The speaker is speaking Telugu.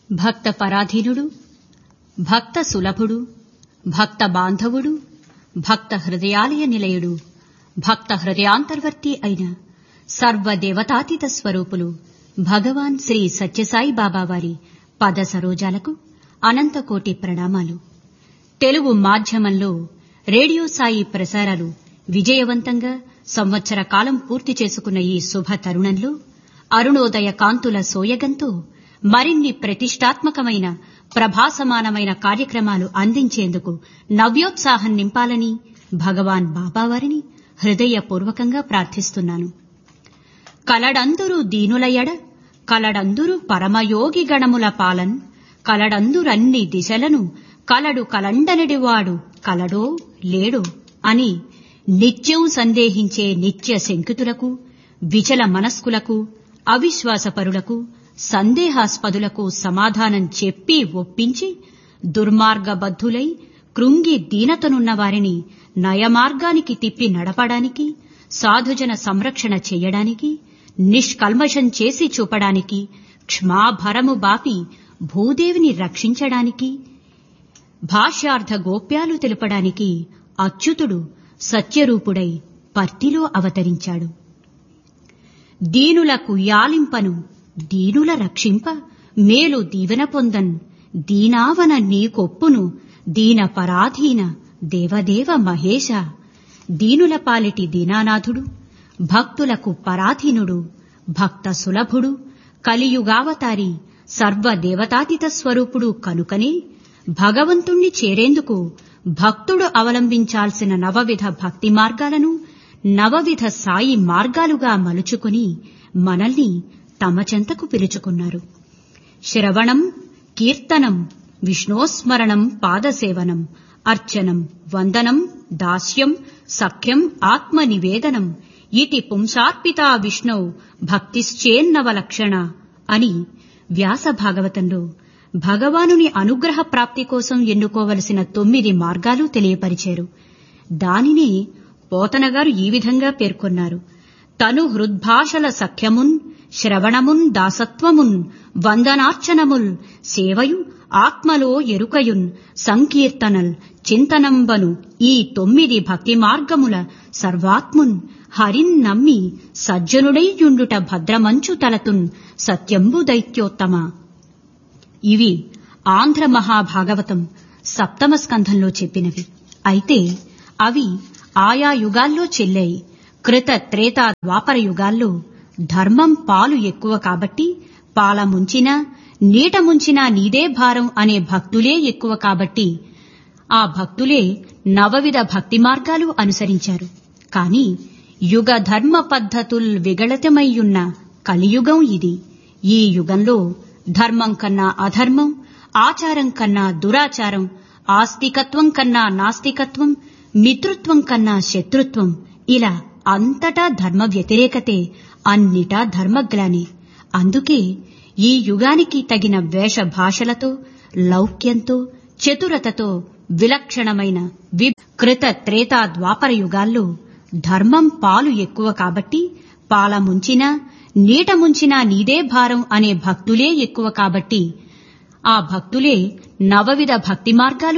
భక్త పరాధీనుడు భక్త సులభుడు భక్త బాంధవుడు భక్త హృదయాలయ నిలయుడు భక్త హృదయాంతర్వర్తి అయిన సర్వదేవతాతీత స్వరూపులు భగవాన్ శ్రీ సత్యసాయి బాబా వారి పద సరోజాలకు అనంతకోటి ప్రణామాలు తెలుగు మాధ్యమంలో రేడియో సాయి ప్రసారాలు విజయవంతంగా సంవత్సర కాలం పూర్తి చేసుకున్న ఈ శుభ తరుణంలో అరుణోదయ కాంతుల సోయగంతో మరిన్ని ప్రతిష్టాత్మకమైన ప్రభాసమానమైన కార్యక్రమాలు అందించేందుకు నవ్యోత్సాహం నింపాలని భగవాన్ బాబావారిని హృదయపూర్వకంగా ప్రార్థిస్తున్నాను కలడందురు దీనులయడ కలడందురు పరమయోగి గణముల పాలన్ కలడందురన్ని దిశలను కలడు కలండనడివాడు కలడో లేడో అని నిత్యం సందేహించే నిత్య శంకితులకు విచల మనస్కులకు అవిశ్వాసపరులకు సందేహాస్పదులకు సమాధానం చెప్పి ఒప్పించి దుర్మార్గబద్ధులై కృంగి దీనతనున్న వారిని నయమార్గానికి తిప్పి నడపడానికి సాధుజన సంరక్షణ చెయ్యడానికి నిష్కల్మషం చేసి చూపడానికి క్షమాభరము బాపి భూదేవిని రక్షించడానికి భాష్యార్థ గోప్యాలు తెలుపడానికి అచ్యుతుడు సత్యరూపుడై పర్తిలో అవతరించాడు దీనులకు యాలింపను దీనుల రక్షింప మేలు దీవెన పొందన్ దీనావన నీకొప్పును దీన పరాధీన దేవదేవ మహేశ దీనుల పాలిటి దీనానాథుడు భక్తులకు పరాధీనుడు భక్త సులభుడు కలియుగావతారి సర్వదేవతాతీత స్వరూపుడు కనుకనే భగవంతుణ్ణి చేరేందుకు భక్తుడు అవలంబించాల్సిన నవవిధ భక్తి మార్గాలను నవవిధ సాయి మార్గాలుగా మలుచుకుని మనల్ని తమ చెంతకు పిలుచుకున్నారు శ్రవణం కీర్తనం విష్ణోస్మరణం పాదసేవనం అర్చనం వందనం దాస్యం సఖ్యం ఆత్మనివేదనం ఇతి పుంసార్పితా విష్ణౌ భక్తిశ్చేన్నవ లక్షణ అని వ్యాస భాగవతంలో భగవానుని అనుగ్రహ ప్రాప్తి కోసం ఎన్నుకోవలసిన తొమ్మిది మార్గాలు తెలియపరిచారు దానినే పోతనగారు ఈ విధంగా పేర్కొన్నారు తను హృద్భాషల సఖ్యమున్ శ్రవణమున్ దాసత్వమున్ వందనార్చనముల్ సేవయు ఆత్మలో ఎరుకయున్ సంకీర్తనల్ చింతనంబను ఈ తొమ్మిది భక్తి మార్గముల సర్వాత్మున్ హరిన్ నమ్మి సజ్జనుడై యుండుట భద్రమంచు తలతున్ సత్యంబు దైత్యోత్తమ ఇవి ఆంధ్ర మహాభాగవతం సప్తమ స్కంధంలో చెప్పినవి అయితే అవి ఆయా యుగాల్లో చెల్లాయి కృత త్రేత ద్వాపర యుగాల్లో ధర్మం పాలు ఎక్కువ కాబట్టి పాల ముంచినా నీట ముంచినా నీదే భారం అనే భక్తులే ఎక్కువ కాబట్టి ఆ భక్తులే నవవిధ భక్తి మార్గాలు అనుసరించారు కాని యుగ ధర్మ పద్ధతుల్ విగళితమయ్యున్న కలియుగం ఇది ఈ యుగంలో ధర్మం కన్నా అధర్మం ఆచారం కన్నా దురాచారం ఆస్తికత్వం కన్నా నాస్తికత్వం మిత్రుత్వం కన్నా శత్రుత్వం ఇలా అంతటా ధర్మ వ్యతిరేకతే అన్నిటా ధర్మగ్లాని అందుకే ఈ యుగానికి తగిన వేష భాషలతో లౌక్యంతో చతురతతో విలక్షణమైన కృత త్రేతా ద్వాపర యుగాల్లో ధర్మం పాలు ఎక్కువ కాబట్టి పాల ముంచినా నీట ముంచినా నీదే భారం అనే భక్తులే ఎక్కువ కాబట్టి ఆ భక్తులే నవవిధ భక్తి మార్గాలు